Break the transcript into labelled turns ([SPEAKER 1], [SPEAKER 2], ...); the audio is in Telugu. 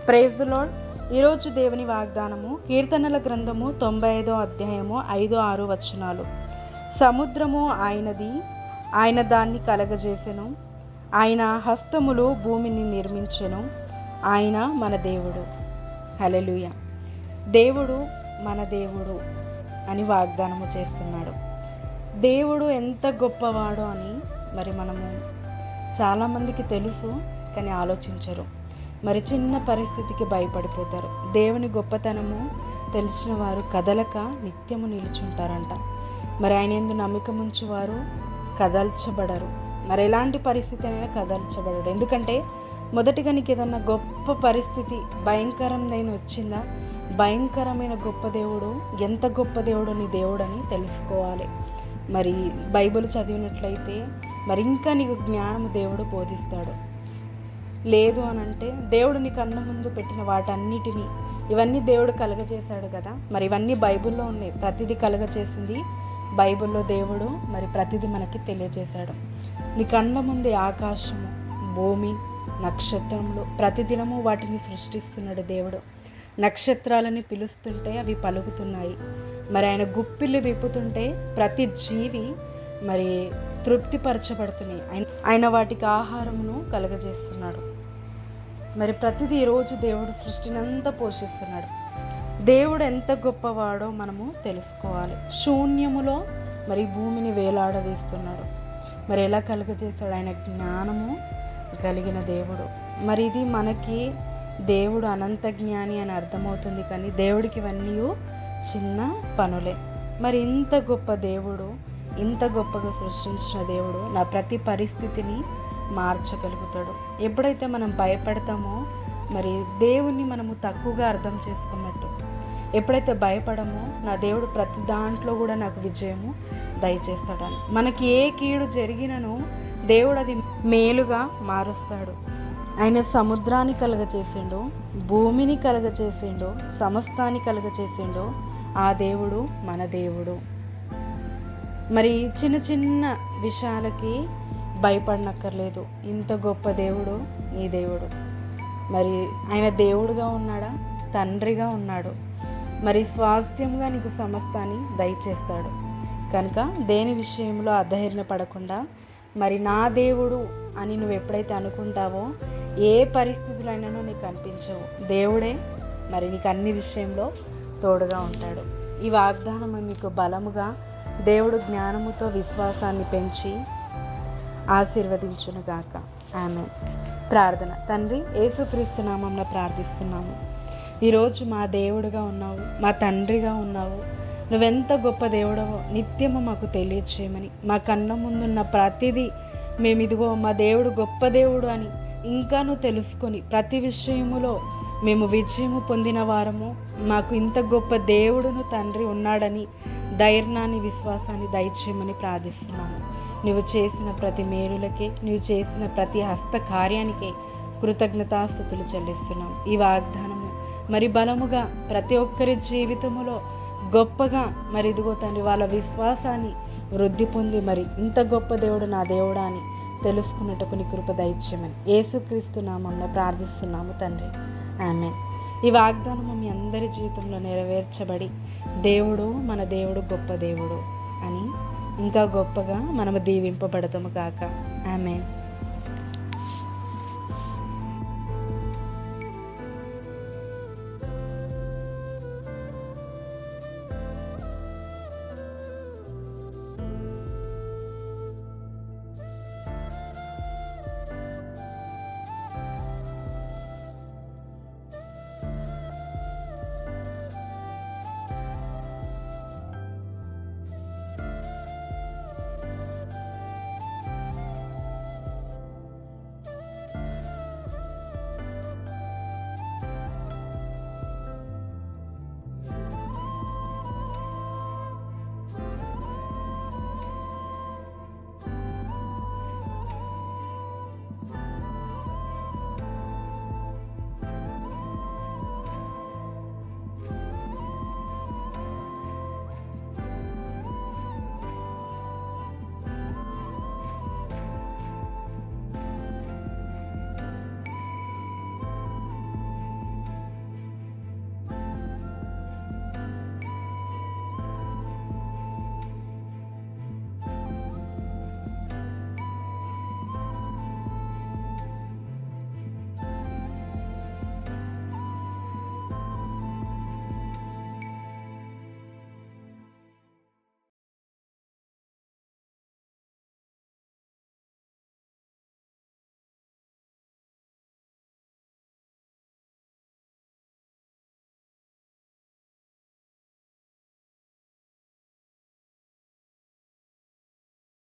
[SPEAKER 1] ప్రైజ్ లోడ్ ఈరోజు దేవుని వాగ్దానము కీర్తనల గ్రంథము తొంభై ఐదో అధ్యాయము ఐదు ఆరు వచనాలు సముద్రము ఆయనది ఆయన దాన్ని కలగజేసెను ఆయన హస్తములు భూమిని నిర్మించెను ఆయన మన దేవుడు హలెలుయ దేవుడు మన దేవుడు అని వాగ్దానము చేస్తున్నాడు దేవుడు ఎంత గొప్పవాడో అని మరి మనము చాలామందికి తెలుసు కానీ ఆలోచించరు మరి చిన్న పరిస్థితికి భయపడిపోతారు దేవుని గొప్పతనము తెలిసిన వారు కదలక నిత్యము నిలుచుంటారంట మరి ఆయన ఎందు నమ్మకం ఉంచువారు కదల్చబడరు మరి ఎలాంటి పరిస్థితి అయినా కదల్చబడరు ఎందుకంటే మొదటిగా నీకు ఏదన్నా గొప్ప పరిస్థితి భయంకరమైన వచ్చిందా భయంకరమైన గొప్ప దేవుడు ఎంత గొప్ప దేవుడు నీ దేవుడు అని తెలుసుకోవాలి మరి బైబిల్ చదివినట్లయితే మరి ఇంకా నీకు జ్ఞానము దేవుడు బోధిస్తాడు లేదు అని అంటే దేవుడు నీ కన్న ముందు పెట్టిన వాటన్నిటిని ఇవన్నీ దేవుడు కలగజేశాడు కదా మరి ఇవన్నీ బైబిల్లో ఉన్నాయి ప్రతిదీ కలగజేసింది బైబిల్లో దేవుడు మరి ప్రతిదీ మనకి తెలియజేశాడు నీ కన్న ముందు ఆకాశము భూమి నక్షత్రములు ప్రతిదినము వాటిని సృష్టిస్తున్నాడు దేవుడు నక్షత్రాలని పిలుస్తుంటే అవి పలుకుతున్నాయి మరి ఆయన గుప్పిళ్ళు విప్పుతుంటే ప్రతి జీవి మరి తృప్తిపరచబడుతున్నాయి ఆయన ఆయన వాటికి ఆహారమును కలగజేస్తున్నాడు మరి ప్రతిదీ ఈరోజు దేవుడు సృష్టినంతా పోషిస్తున్నాడు దేవుడు ఎంత గొప్పవాడో మనము తెలుసుకోవాలి శూన్యములో మరి భూమిని వేలాడదీస్తున్నాడు మరి ఎలా కలుగజేస్తాడు ఆయన జ్ఞానము కలిగిన దేవుడు మరి ఇది మనకి దేవుడు అనంత జ్ఞాని అని అర్థమవుతుంది కానీ దేవుడికి ఇవన్నీ చిన్న పనులే మరి ఇంత గొప్ప దేవుడు ఇంత గొప్పగా సృష్టించిన దేవుడు నా ప్రతి పరిస్థితిని మార్చగలుగుతాడు ఎప్పుడైతే మనం భయపడతామో మరి దేవుణ్ణి మనము తక్కువగా అర్థం చేసుకున్నట్టు ఎప్పుడైతే భయపడమో నా దేవుడు ప్రతి దాంట్లో కూడా నాకు విజయము దయచేస్తాడని మనకి ఏ కీడు జరిగినను దేవుడు అది మేలుగా మారుస్తాడు ఆయన సముద్రాన్ని కలగచేసిండు భూమిని కలగచేసిండు సమస్తాన్ని కలగచేసిండు ఆ దేవుడు మన దేవుడు మరి చిన్న చిన్న విషయాలకి భయపడనక్కర్లేదు ఇంత గొప్ప దేవుడు నీ దేవుడు మరి ఆయన దేవుడుగా ఉన్నాడా తండ్రిగా ఉన్నాడు మరి స్వాస్థ్యంగా నీకు సమస్తాన్ని దయచేస్తాడు కనుక దేని విషయంలో అధైర్యపడకుండా మరి నా దేవుడు అని నువ్వు ఎప్పుడైతే అనుకుంటావో ఏ పరిస్థితులైనానో నీకు అనిపించవు దేవుడే మరి నీకు అన్ని విషయంలో తోడుగా ఉంటాడు ఈ వాగ్దానం మీకు బలముగా దేవుడు జ్ఞానముతో విశ్వాసాన్ని పెంచి ఆశీర్వదించునుగాక ఆమె ప్రార్థన తండ్రి యేసుక్రీస్తు నామంలో ప్రార్థిస్తున్నాము ఈరోజు మా దేవుడుగా ఉన్నావు మా తండ్రిగా ఉన్నావు నువ్వెంత గొప్ప దేవుడవో నిత్యము మాకు తెలియచేయమని మా కన్న ముందున్న ప్రతిదీ మేము ఇదిగో మా దేవుడు గొప్ప దేవుడు అని ఇంకాను తెలుసుకొని ప్రతి విషయములో మేము విజయము పొందిన వారము మాకు ఇంత గొప్ప దేవుడును తండ్రి ఉన్నాడని ధైర్యాన్ని విశ్వాసాన్ని దయచేయమని ప్రార్థిస్తున్నాము నువ్వు చేసిన ప్రతి మేలులకే నువ్వు చేసిన ప్రతి హస్త కార్యానికే కృతజ్ఞతాస్థుతులు చెల్లిస్తున్నాం ఈ వాగ్దానము మరి బలముగా ప్రతి ఒక్కరి జీవితములో గొప్పగా మరి ఇదిగో తండ్రి వాళ్ళ విశ్వాసాన్ని వృద్ధి పొంది మరి ఇంత గొప్ప దేవుడు నా దేవుడా అని తెలుసుకున్నట్టుకు నీ కృప దయచేయమని యేసుక్రీస్తు నామంలో ప్రార్థిస్తున్నాము తండ్రి ఆమె ఈ వాగ్దానము మీ అందరి జీవితంలో నెరవేర్చబడి దేవుడు మన దేవుడు గొప్ప దేవుడు అని ఇంకా గొప్పగా మనము దీవింపబడతాము కాక ఆమె